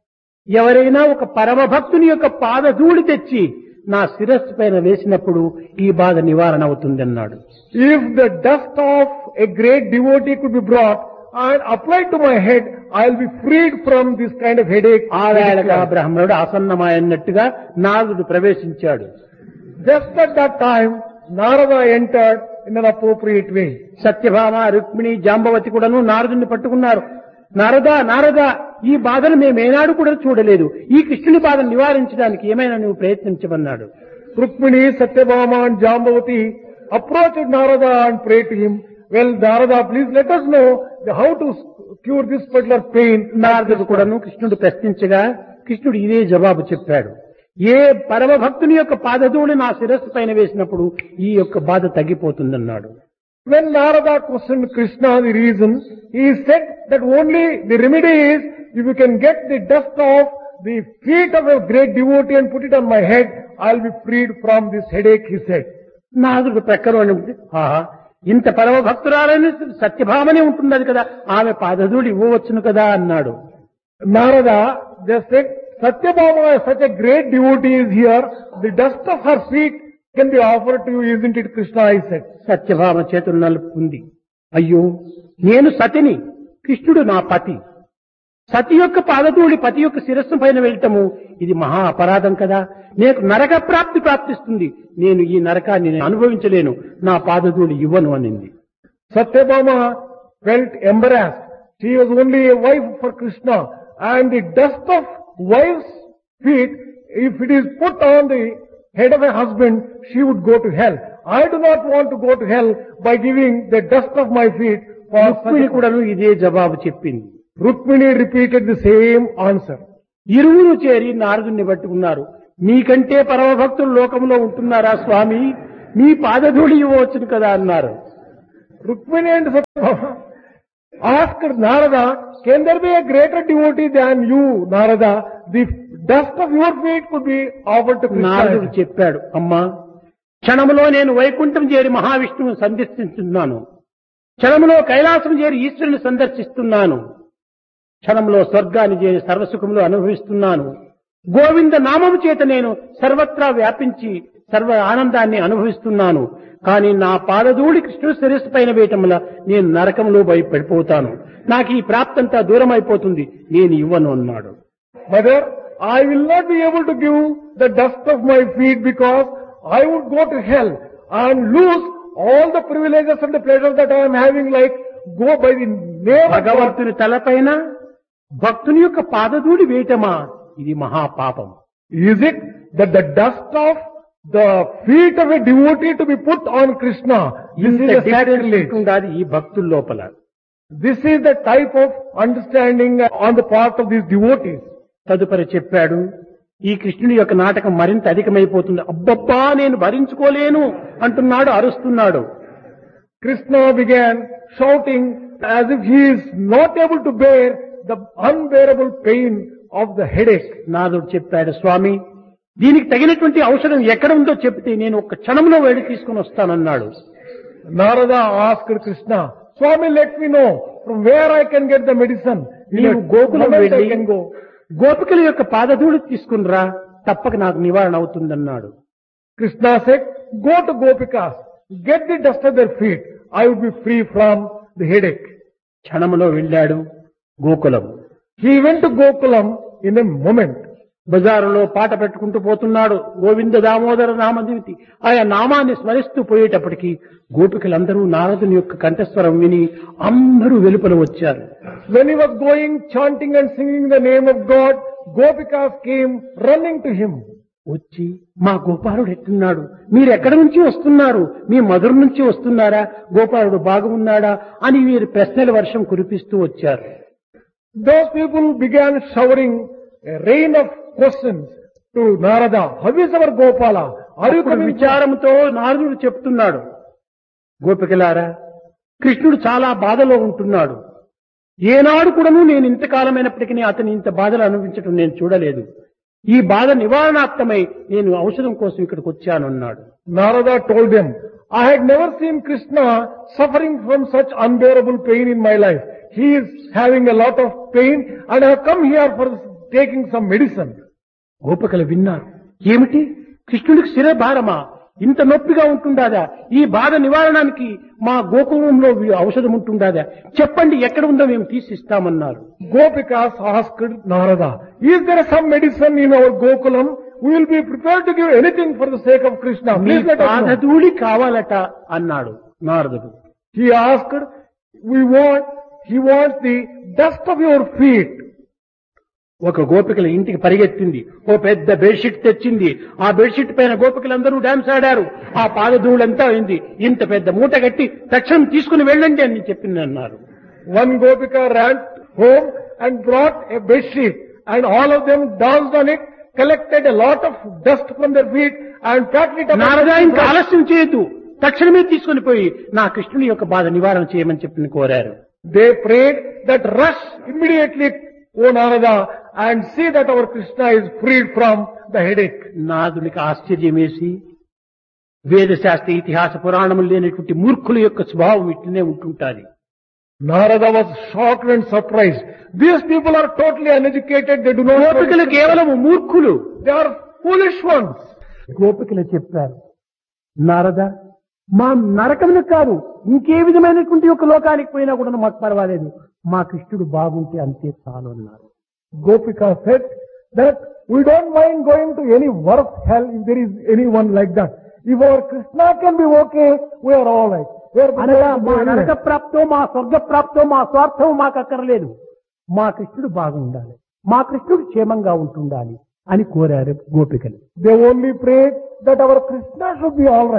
ఎవరైనా ఒక పరమ భక్తుని యొక్క పాదధూళి తెచ్చి నా శిరస్సు పైన వేసినప్పుడు ఈ బాధ నివారణ అవుతుందన్నాడు If the dust of a great devotee could be brought and applied to my head, I'll be freed from this kind of headache. ఆవేళగా బ్రాహ్మణుడు ఆసన్నమైనట్టుగా నారదుడు ప్రవేశించాడు Just at that time, Narada entered in an appropriate way. Satyabhama Rukmini Jambavati కూడాను నారదుని పట్టుకున్నారు నారదా నారదా ఈ బాధను మేము ఏనాడు కూడా చూడలేదు ఈ కృష్ణుని బాధను నివారించడానికి ఏమైనా నువ్వు ప్రయత్నించమన్నాడు Rukmini, Satyabhama and Jambavati approached Narada and prayed to him, well, Narada, please let us know the- how to s- cure this particular pain. నారదుడు కూడాను కృష్ణుడు ప్రశ్నించగా కృష్ణుడు ఇదే జవాబు చెప్పాడు ఏ పరమ భక్తుని యొక్క పాదధూళి నా శిరస్సు పైన వేసినప్పుడు ఈ యొక్క బాధ తగ్గిపోతుందన్నాడు When Narada questioned Krishna the reason, he said that only the remedy is if you can get the dust off the feet of a great devotee and put it on my head, I'll be freed from this headache, he said. నారదుడు ప్రక్కన ఉండి, ఆహా ఇంత పరమ భక్తురాలని సత్యభామనే ఉంటున్నది కదా ఆమె పాదధూళి ఇవ్వవచ్చును కదా అన్నాడు Narada just said, Satyabhama, such a great devotee is here, the dust of her feet can be offered to you, isn't it, Krishna, I said. Satyabhama చేతులు నలుపుకుంది అయ్యో నేను సతిని కృష్ణుడు నా పతి సతి యొక్క పాదధూళి పతి యొక్క శిరస్సు పైన వెళ్ళటము ఇది మహా అపరాధం కదా నేను నరక ప్రాప్తి ప్రాప్తిస్తుంది నేను ఈ నరకాన్ని నేను అనుభవించలేను నా పాదధూళి ఇవ్వను అనింది Satyabhama felt embarrassed. She was only a wife for Krishna and the dust of wife's feet, if it is put on the head of a husband, she would go to hell. I do not want to go to hell by giving the dust of my feet for Rukmini such a కూడాను ఇదే జవాబు చెప్పింది Rukmini repeated the same answer. ఇరువురు చేరి నారదుని పట్టుకున్నారు మీకంటే పరమభక్తులు లోకంలో ఉంటున్నారా స్వామి మీ పాదధూళి ఇవ్వవచ్చును కదా అన్నారు Rukmini and Satyabhama asked Narada, can there be a greater devotee than you, Narada? The dust of your feet could be offered to నారదుడు Krishna. చెప్పాడు అమ్మా క్షణములో నేను వైకుంఠం చేరి మహావిష్ణువుని సందర్శిస్తున్నాను క్షణములో కైలాసం చేరి ఈశ్వరుని సందర్శిస్తున్నాను క్షణంలో స్వర్గాన్ని చేరి సర్వసుఖములు అనుభవిస్తున్నాను గోవింద నామము చేత నేను సర్వత్రా వ్యాపించి సర్వ ఆనందాన్ని అనుభవిస్తున్నాను కానీ నా పాదధూళి కృష్ణుడు శిరస్సు పైన వేయటం వల్ల నేను నరకంలో భయ పడిపోతాను నాకు ఈ ప్రాప్తంతా దూరం అయిపోతుంది నేను ఇవ్వను అన్నాడు Mother, I will not be able to give the dust of my feet because I would go to hell and lose all the privileges and the pleasures that I am having like go by the name of God. భగవంతుని తలపైన భక్తుని యొక్క పాదధూళి వేయటమా ఇది మహాపాపం Is it that the dust of the feet of a devotee to be put on Krishna, this ఇంత is a difference sacrilege. ఉండాలి ఈ భక్తుల లోపల This is the type of understanding on the part of these devotees. తదుపరి చెప్పాడు ఈ కృష్ణుని యొక్క నాటకం మరింత అధికమైపోతుంది అబ్బబ్బా నేను భరించుకోలేను అంటున్నాడు అరుస్తున్నాడు Krishna began shouting as if he is not able to bear the unbearable pain of the headache. నాదుడు చెప్పాడు స్వామి దీనికి తగినటువంటి ఔషధం ఎక్కడ ఉందో చెప్తే నేను ఒక క్షణంలో వెళ్ళి తీసుకుని వస్తానన్నాడు Narada asked Krishna, Swami, let me know from where I can get the medicine. In నీవు a గోకులం moment I వెళ్ళి can go. గోపికల యొక్క పాదధూళి తీసుకునిరా తప్పక నాకు నివారణ అవుతుందన్నాడు Krishna said, go to Gopikas, get the dust of their feet. I would be free from the headache. క్షణములో వెళ్ళాడు Gokulam He went to Gokulam in a moment. బజారులో పాట పెట్టుకుంటూ పోతున్నాడు గోవింద దామోదర నామదేవితి ఆయా నామాన్ని స్మరిస్తూ పోయేటప్పటికి గోపికలందరూ నారదుని యొక్క కంఠస్వరం విని అందరూ వెలుపల వచ్చారు When he was going chanting and singing the name of God, Gopikas came running to him. వచ్చి మా గోపాలుడు ఎట్టున్నాడు మీరు ఎక్కడి నుంచి వస్తున్నారు మీ మధుర నుంచి వస్తున్నారా గోపాలుడు బాగున్నాడా అని వీరు ప్రశ్నల వర్షం కురిపిస్తూ వచ్చారు Those people began showering a rain of questions to Narada. How is our Gopala? Are you అప్పుడు coming? విచారంతో నారదుడు చెప్తున్నాడు గోపికలారా కృష్ణుడు చాలా బాధలో ఉంటున్నాడు ఏనాడు కూడాను నేను ఇంతకాలమైనప్పటికీ అతని ఇంత బాధలు అనుభవించడం నేను చూడలేదు ఈ బాధ నివారణార్థమై నేను ఔషధం కోసం ఇక్కడికి వచ్చానన్నాడు Narada told them, I had never seen Krishna suffering from such unbearable pain in my life. He is having a lot of pain and I have come here for taking some medicine. గోపికలు విన్నారు ఏమిటి కృష్ణుడికి శిరభారమా ఇంత నొప్పిగా ఉంటుందాదా ఈ బాధ నివారణానికి మా గోకులంలో వి- ఔషధం ఉంటుందాదా చెప్పండి ఎక్కడ ఉందో మేము తీసిస్తామన్నారు Gopikas asked Narada, is there some medicine in our Gokulam? We will be prepared to give anything for the sake of Krishna. Me Please let us know. పాదధూళి కావాలట అన్నాడు నారదుడు He asked, we want, he wants the dust of your feet. ఒక గోపికల ఇంటికి పరిగెత్తింది ఓ పెద్ద bedsheet తెచ్చింది ఆ బెడ్షీట్ పైన గోపికలందరూ డాన్స్ ఆడారు ఆ పాదధూళంతా అయింది ఇంత పెద్ద మూట కట్టి తక్షణం తీసుకుని వెళ్ళండి అని చెప్పింది అన్నారు One Gopika ran home and brought a bedsheet and all of them danced on it, collected a lot of dust from their feet and packed it up. నారదా ఇంకా ఆలస్యం చేయొద్దు తక్షణమే తీసుకుని పోయి నా కృష్ణుని యొక్క బాధ నివారణ చేయమని చెప్పి కోరారు They prayed that rush immediately, O Narada, and see that our Krishna is freed from the headache. నాదునికి ఆశ్చర్యం వేసి వేదశాస్త్ర ఇతిహాస పురాణములు లేనటువంటి మూర్ఖుల యొక్క స్వభావం ఇట్లనే ఉంటుంటాది Narada was shocked and surprised. These people are totally uneducated. They do not know. గోపికలు కేవలం మూర్ఖులు They are foolish ones. గోపికలు చెప్పారు నారద మా నరకమును కాదు ఇంకే విధమైనటువంటి ఒక లోకానికి పోయినా కూడా మాకు పర్వాలేదు మా కృష్ణుడు బాగుంటే అంతే చాలు అన్నారు Gopika said that we don't mind going to any worse hell if there is anyone like that. If our Krishna can be okay, we are all right. We are అనగా prepared to మా go నరక anywhere. ప్రాప్తో మా స్వర్గ ప్రాప్తో మా స్వార్థం మాకు అక్కర్లేదు మా కృష్ణుడు బాగుండాలి మా కృష్ణుడు క్షేమంగా ఉంటుండాలి అని కోరారు గోపికలు They only prayed that our Krishna should be all right.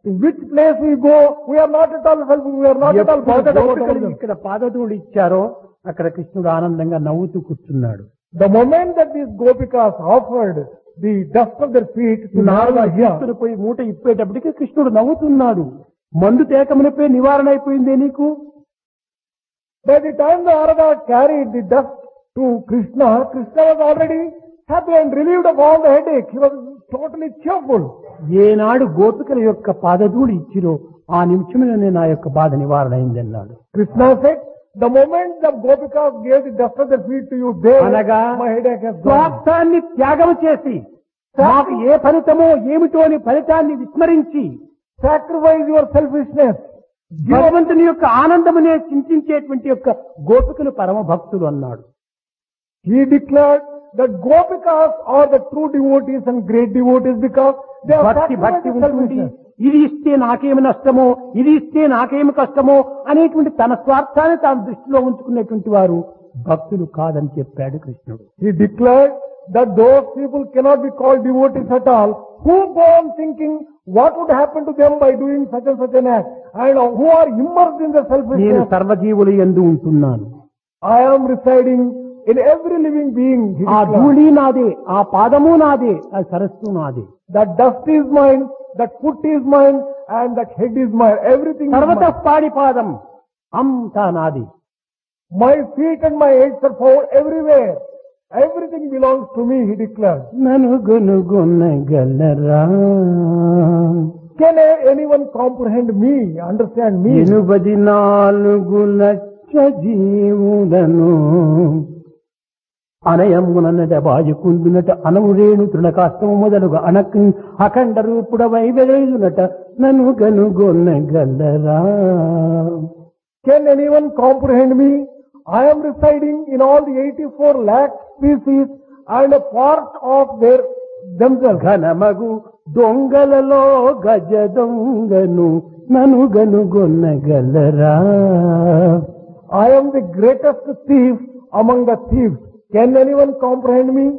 In which place we go, we are not at all helpful, we are not at all ఎప్పుడు bothered about గోపికలు ourselves. ఇక్కడ పాదధూళి ఇచ్చారో అక్కడ కృష్ణుడు ఆనందంగా నవ్వుతూ కూర్చున్నాడు The moment that these gopikas offered the dust of their feet to Narada here, తీసుకుని పోయి మూట ఇప్పేటప్పటికి కృష్ణుడు నవ్వుతున్నాడు మందు తేకమునిపై నివారణ అయిపోయిందే నీకు by the time the Narada carried the dust to Krishna, Krishna was already happy and relieved of all the headache. He was totally cheerful. ఏనాడు గోపికల యొక్క పాదధూళి ఇచ్చిరో ఆ నిమిషంలోనే నా యొక్క బాధ నివారణ అయింది అన్నాడు Krishna said, the moment the gopikas gave the dust of their feet to you, there అనగా my headache has gone. స్వార్థాన్ని త్యాగం చేసి నాకు ఏ ఫలితమో ఏమిటో అని ఫలితాన్ని విస్మరించి Sacrifice your selfishness. భగవంతుని యొక్క ఆనందమునే చింతించేటువంటి యొక్క గోపికలు పరమ భక్తులు అన్నాడు He declared that gopikas are the true devotees and great devotees because they have భక్తి భక్తి sacrificed ఉంటుంది selfishness. ఇది ఇస్తే నాకేమి నష్టమో ఇది ఇస్తే నాకేమి కష్టమో అనేటువంటి తన స్వార్థాన్ని తాను దృష్టిలో ఉంచుకునేటువంటి వారు భక్తులు కాదని చెప్పాడు కృష్ణుడు He declared that those people cannot be called devotees at all who go on thinking what would happen to them by doing such and such an act and who are immersed in the నేను selfishness. సర్వజీవులు ఎందు ఉంటున్నాను I am residing in every living being. He ఆ declared. ధూళి నాదే ఆ పాదము నాదే ఆ సరస్సు నాదే That dust is mine, that foot is mine, and that head is mine. Everything is సర్వత mine. పాడి పాదం అంతా నాది My feet and my heads are found everywhere. Everything belongs to me, he declared. నను గొనుగొనగలరా Can anyone comprehend me, understand me? ఎనుబది నాలుగు లక్ష జీవులను అనయమునన్నట బాజుకుందునట అనవురేణు తృణకాష్టము మొదలుగా అనక్ అఖండ రూపుడవై వెదయునట నన్ను గనుగొనగలరా Can anyone comprehend me? I am residing in all the 84 lakh species and a part of their themselves. ఘనమగు దొంగలలో గజ దొంగను నను గనుగొనగలరా I am the greatest thief among the thieves. Can anyone comprehend me?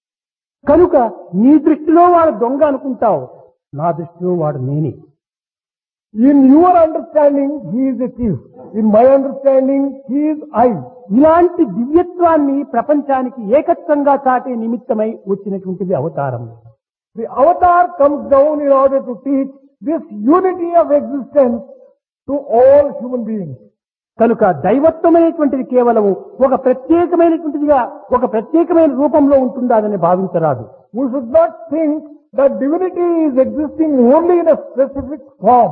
కనుక నీ దృష్టిలో వాడు దొంగ అనుకుంటావు నా దృష్టిలో వాడు నేనే In your understanding, he is a thief. In my understanding, he is I. ఇలాంటి దివ్యత్వాన్ని ప్రపంచానికి ఏకత్వంగా చాటే నిమిత్తమై వచ్చినటువంటిది అవతారం The avatar comes down in order to teach this unity of existence to all human beings. కనుక దైవత్వమైనటువంటిది కేవలము ఒక ప్రత్యేకమైనటువంటిదిగా ఒక ప్రత్యేకమైన రూపంలో ఉంటుందాదని భావించరాదు We should not think that divinity is existing only in a specific form.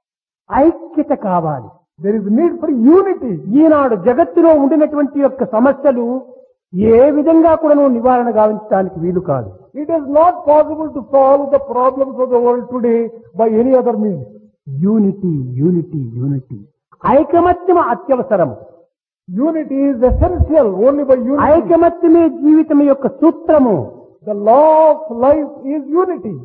ఐక్యత కావాలి There is need for unity. ఈనాడు జగత్తులో ఉండినటువంటి యొక్క సమస్యలు ఏ విధంగా కూడా నివారణ గావించడానికి వీలు కాదు It is not possible to solve the problems of the world today by any other means. Unity unity unity ఐకమత్యం అత్యవసరము Unity is essential only by unity. ఐకమత్యమే జీవితం యొక్క సూత్రము The law of life is unity.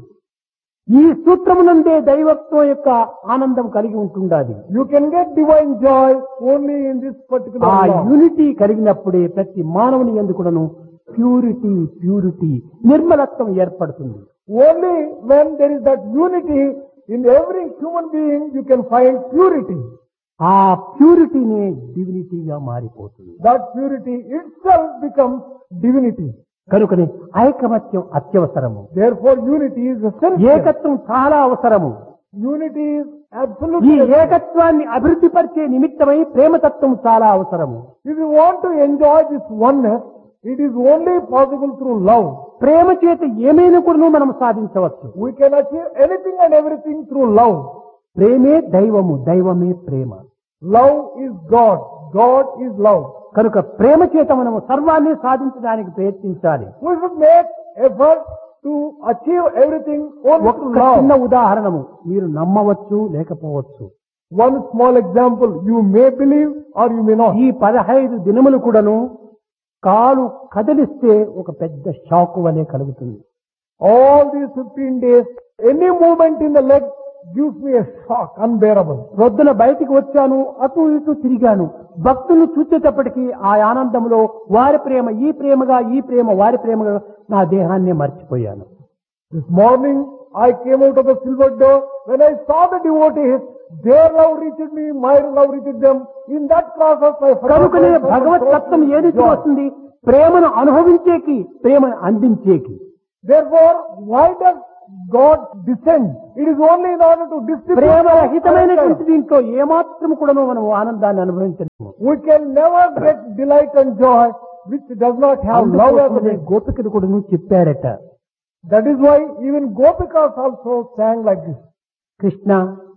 ఈ సూత్రమునందే దైవత్వం యొక్క ఆనందం కలిగి ఉంటుండాలి You can get divine joy only in this particular ఆ law. యూనిటీ కలిగినప్పుడే ప్రతి మానవుని ఎందుకుడను ప్యూరిటీ ప్యూరిటీ నిర్మలత్వం ఏర్పడుతుంది Only when there is that unity in every human being you can find purity. ఆ ప్యూరిటీనే డివినిటీగా మారిపోతుంది That purity itself becomes divinity. కనుకనే ఐకమత్యం అత్యవసరము Therefore unity is essential. ఏకత్వం చాలా అవసరము Unity is ఈ absolutely essential. ఏకత్వాన్ని అభివృద్ధి పరిచే నిమిత్తమై ప్రేమతత్వం చాలా అవసరము If you want to enjoy this oneness, it is only possible through love. ప్రేమ చేత ఏమైనా కూడా మనం సాధించవచ్చు We can achieve anything and everything through love. ప్రేమే దైవము దైవమే ప్రేమ Love is God. God is love. కనుక ప్రేమ చేత మనము సర్వాన్ని సాధించడానికి ప్రయత్నించాలి We should make effort to achieve everything only ఒక్క through love. చిన్న ఉదాహరణము మీరు నమ్మవచ్చు లేకపోవచ్చు One small example, you may believe or you may not. ఈ పదహైదు దినములు కూడాను కాలు కదిలిస్తే ఒక పెద్ద షాక్ వలె కలుగుతుంది All these 15 days, any movement in the leg gives me a shock, unbearable. రొద్దున బయటికి వచ్చాను అటు ఇటు తిరిగాను భక్తులు చూసేటప్పటికీ ఆ ఆనందంలో వారి ప్రేమ ఈ ప్రేమగా ఈ ప్రేమ వారి ప్రేమగా నా దేహాన్ని మర్చిపోయాను This morning I came out of the silver door. When I saw the devotees, their love reached me, my love reached them. In that process I forgot కనుకనే myself and భగవత్ sought తత్వం my ఏది joy. వస్తుంది ప్రేమను అనుభవించేకి ప్రేమను అందించేకి Therefore, why does God descend? It is only in order to distribute. ప్రేమరహితమైనటువంటి దీంట్లో ఏమాత్రం కూడా మనం ఆనందాన్ని అనుభవించలేము We can never get delight and joy which does not have love as a అందుకోసమనే base. గోపికలు కూడా చెప్పారట That is why even Gopikas also sang like this. Krishna